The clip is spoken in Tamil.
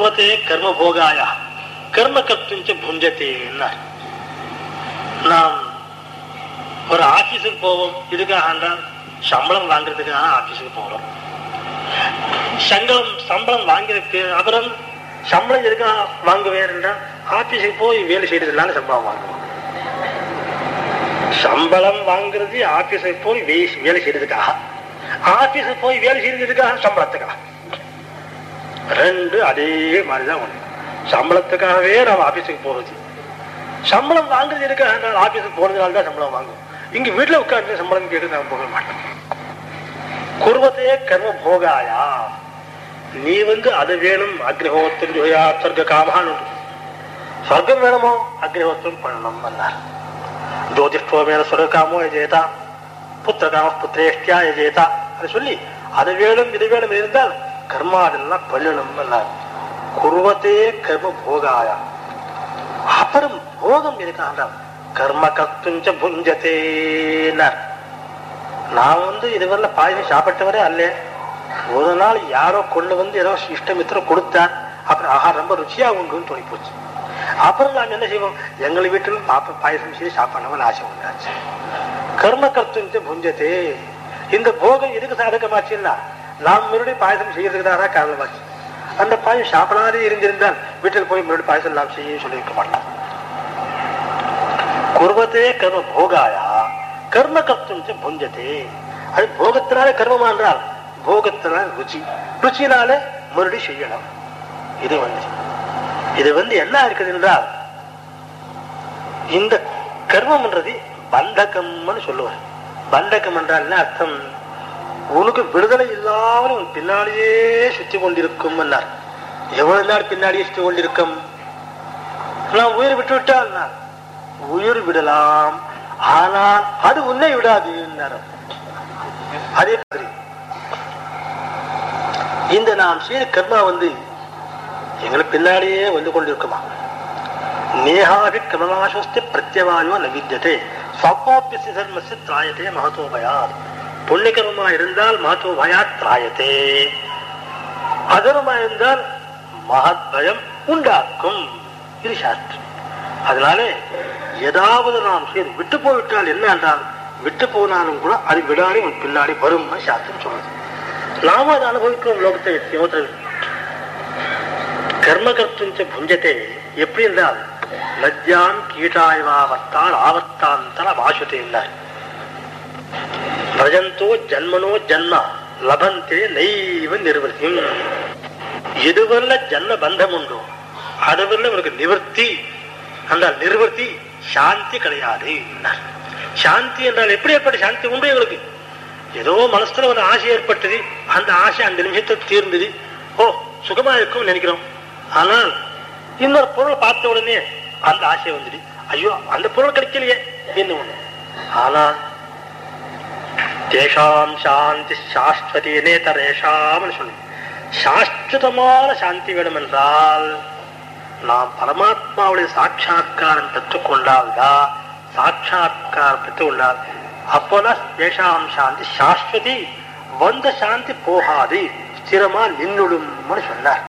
குருவத்தே கர்ம போகாய கர்ம கத்துஞ்ச புஞ்சத்தே நாம் ஒரு ஆபீஸுக்கு போவோம் இதுக்காக என்றால் சம்பளம் வாங்குறதுக்காக ஆபீஸுக்கு போறோம் சம்பளம் சம்பளம் வாங்கிறதுக்கு அப்புறம் சம்பளம் எதுக்காக வாங்குவேன் என்றால் ஆபீஸுக்கு போய் வேலை செய்யறதுனால சம்பளம் வாங்குவோம் சம்பளம் வாங்குறது ஆபீஸுக்கு போய் வே- வேலை செய்யறதுக்காக ஆபீஸுக்கு போய் வேலை செய்யறதுக்காக சம்பளத்துக்காக ரெண்டு அதே மாதிரிதான் ஒண்ணு சம்பளத்துக்காகவே நம்ம ஆபீஸுக்கு போறது சம்பளம் வாங்குறது எதுக்காக என்றால் ஆபீஸுக்கு போறதுனால தான் சம்பளம் வாங்குவோம் இங்க வீட்டுல உட்கார்ந்து சம்பளம் கேட்டு நான் போக மாட்டோம் குருவத்தையே கர்ம போகாயா நீ வந்து அது வேணும் அக்னிஹோத்திரம் ஜோயா சொர்க்க காமான்னு உண்டு. சொர்க்கம் வேணுமோ அக்னிஹோத்திரம் பண்ணணும் அன்னார் ஜோதிஷ்டோமேன சொர்க்காமோ எஜேதா புத்திரகாம புத்திரேஷ்டியா எஜேதா அதை சொல்லி அது வேணும் இது வேணும் இருந்தால் கர்மாதெல்லாம் பண்ணணும் அன்னார் குருவத்தே கர்ம போகாயா அப்புறம் போகம் இருக்காங்க கர்ம கத்துஞ்ச புஞ்சத்தேன்னார் நான் வந்து இதுவரை பாயசம் சாப்பிட்டவரே அல்ல ஒரு நாள் யாரோ கொண்டு வந்து ஏதோ இஷ்டமித்திரம் கொடுத்தார் அப்புறம் ஆஹா ரொம்ப ருச்சியா உண்டுன்னு தோணி போச்சு அப்புறம் நாம் என்ன செய்வோம் எங்கள் வீட்டில் பாப்ப பாயசம் செய்து சாப்பிடணும்னு ஆசை உண்டாச்சு கர்ம கர்த்தம் புஞ்சத்தே இந்த போகம் எதுக்கு சாதகமாச்சுன்னா நாம் மறுபடியும் பாயசம் செய்யறதுக்கு தான் காரணமாச்சு அந்த பாயசம் சாப்பிடாதே இருந்திருந்தால் வீட்டில் போய் மறுபடியும் பாயசம் நாம் செய்ய சொல்லியிருக்க மாட்டான் குர்வத்தே கர்ம போகாயா கர்ம கர்த்தம் ச புஞ்சத்தே அது போகத்தினால கர்மமா என்றால் போகத்தினால ருச்சி ருச்சினால மறுபடியும் செய்யணும் இது வந்து இது வந்து என்ன இருக்குது என்றால் இந்த கர்மம்ன்றது பந்தகம்னு சொல்லுவார் பந்தகம் என்றால் என்ன அர்த்தம் உனக்கு விடுதலை இல்லாமல் உன் பின்னாடியே சுத்தி கொண்டிருக்கும் என்னார் எவ்வளவு நாள் பின்னாடியே சுத்தி கொண்டிருக்கும் நான் உயிர் விட்டு விட்டால் நான் உயிர் விடலாம் ஆனால் அது உன்னை விடாது என்னார். அதே மாதிரி இந்த நாம் செய்த கர்மா வந்து எங்களுக்கு பின்னாடியே வந்து கொண்டிருக்குமா நேகாபி கமலாசஸ்தி பிரத்யவாயோ ந வித்தியதே ஸ்வப்பாப்பிய தர்மசி திராயத்தே மகத்தோ பயாத் புண்ணியகர்மமா இருந்தால் மகத்தோ பயாத் திராயத்தே அதர்மா இருந்தால் மகத் பயம் உண்டாக்கும் இது சாஸ்திரம் அதனாலே ஏதாவது நாம் செய்து விட்டு போய்விட்டால் என்ன என்றால் விட்டு போனாலும் கூட அது விடாடி உன் பின்னாடி வரும் சாஸ்திரம் சொல்லுது நாம அதை அனுபவிக்கிறோம் லோகத்தை யோகத்தில் கர்ம கர்த்துஞ்ச புஞ்சத்தை எப்படி என்றால் லஜ்ஜான் கீட்டாய்வாவர்த்தால் ஆவர்த்தாந்தர வாசுதே என்றார் பிரஜந்தோ ஜன்மனோ ஜன்ம லபந்தே நைவ நிர்வൃத்தியும் எதுவல்ல ஜன்ம பந்தம் உண்டோ அதுவல்ல உனக்கு நிவர்த்தி அந்த நிர்வர்த்தி சாந்தி கிடையாது என்றார். சாந்தி என்றால் எப்படி ஏற்பட்ட சாந்தி உண்டு எங்களுக்கு ஏதோ மனசுல ஒரு ஆசை ஏற்பட்டது அந்த ஆசை அந்த நிமிஷத்தை தீர்ந்தது ஓ சுகமா இருக்கும் நினைக்கிறோம் ஆனால் இன்னொரு பொருள் பார்த்த உடனே அந்த ஆசை வந்துடு ஐயோ அந்த பொருள் கிடைக்கலையே என்ன ஒண்ணு ஆனால் தேஷாம் சாந்தி சாஸ்வதி நேதரேஷாம்னு சொல்லி சாஸ்வதமான சாந்தி வேணும் என்றால் நாம் பரமாத்மாவுடைய சாட்சா்காரம் பெற்றுக்கொண்டால்தான் சாட்சா்காரம் பெற்றுக்கொண்டால் அப்போதான் தேஷாம் சாந்தி சாஸ்வதி வந்த சாந்தி போகாது ஸ்திரமா நின்னுடும்னு சொன்னார்